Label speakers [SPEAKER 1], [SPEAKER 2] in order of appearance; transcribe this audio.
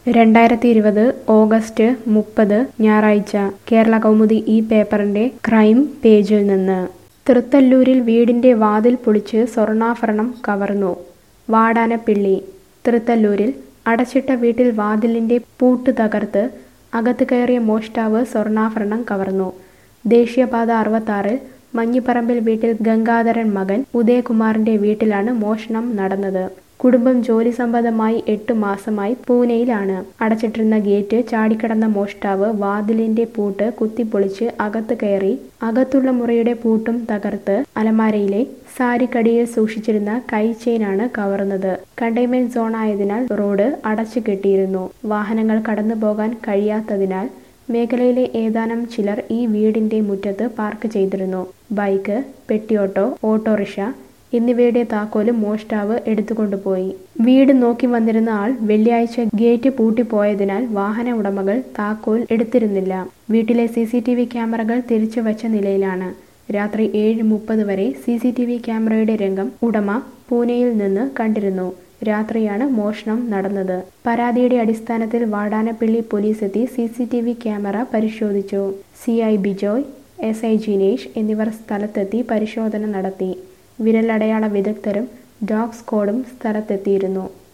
[SPEAKER 1] രണ്ടായിരത്തി ഇരുപത് ഓഗസ്റ്റ് മുപ്പത് ഞായറാഴ്ച കേരള കൗമുദി ഈ പേപ്പറിന്റെ ക്രൈം പേജിൽ നിന്ന് തൃത്തല്ലൂരിൽ വീടിന്റെ വാതിൽ പൊളിച്ച് സ്വർണ്ണാഭരണം കവർന്നു വാടാനപ്പിള്ളി തൃത്തല്ലൂരിൽ അടച്ചിട്ട വീട്ടിൽ വാതിലിന്റെ പൂട്ട് തകർത്ത് അകത്ത് കയറിയ മോഷ്ടാവ് സ്വർണ്ണാഭരണം കവർന്നു ദേശീയപാത അറുപത്താറിൽ മഞ്ഞിപ്പറമ്പിൽ വീട്ടിൽ ഗംഗാധരൻ മകൻ ഉദയകുമാറിന്റെ വീട്ടിലാണ് മോഷണം നടന്നത് കുടുംബം ജോലി സംബന്ധമായി എട്ട് മാസമായി പൂനെയിലാണ് അടച്ചിട്ടിരുന്ന ഗേറ്റ് ചാടിക്കടന്ന മോഷ്ടാവ് വാതിലിന്റെ പൂട്ട് കുത്തിപ്പൊളിച്ച് അകത്ത് കയറി അകത്തുള്ള മുറിയുടെ പൂട്ടും തകർത്ത് അലമാരയിലെ സാരിക്കടിയിൽ സൂക്ഷിച്ചിരുന്ന കൈ ചെയിനാണ് കവർന്നത് കണ്ടെയ്ൻമെന്റ് സോണായതിനാൽ റോഡ് അടച്ചു കെട്ടിയിരുന്നു വാഹനങ്ങൾ കടന്നു പോകാൻ കഴിയാത്തതിനാൽ മേഖലയിലെ ഏതാനും ചിലർ ഈ വീടിന്റെ മുറ്റത്ത് പാർക്ക് ചെയ്തിരുന്നു ബൈക്ക് പെട്ടിയോട്ടോ ഓട്ടോറിക്ഷ എന്നിവയുടെ താക്കോല് മോഷ്ടാവ് എടുത്തുകൊണ്ടുപോയി വീട് നോക്കി വന്നിരുന്ന ആൾ വെള്ളിയാഴ്ച ഗേറ്റ് പൂട്ടിപ്പോയതിനാൽ വാഹന ഉടമകൾ താക്കോൽ എടുത്തിരുന്നില്ല വീട്ടിലെ സി സി ടി വി ക്യാമറകൾ തിരിച്ചു വച്ച നിലയിലാണ് രാത്രി ഏഴ് മുപ്പത് വരെ സി സി ടി വി ക്യാമറയുടെ രംഗം ഉടമ പൂനെയിൽ നിന്ന് കണ്ടിരുന്നു രാത്രിയാണ് മോഷണം നടന്നത് പരാതിയുടെ അടിസ്ഥാനത്തിൽ വാടാനപ്പള്ളി പോലീസ് എത്തി C C T V camera പരിശോധിച്ചു C I Bijoy S I Jinesh എന്നിവർ സ്ഥലത്തെത്തി പരിശോധന നടത്തി വിരലടയാള വിദഗ്ധരും ഡോഗ് സ്ക്വാഡും സ്ഥലത്തെത്തിയിരുന്നു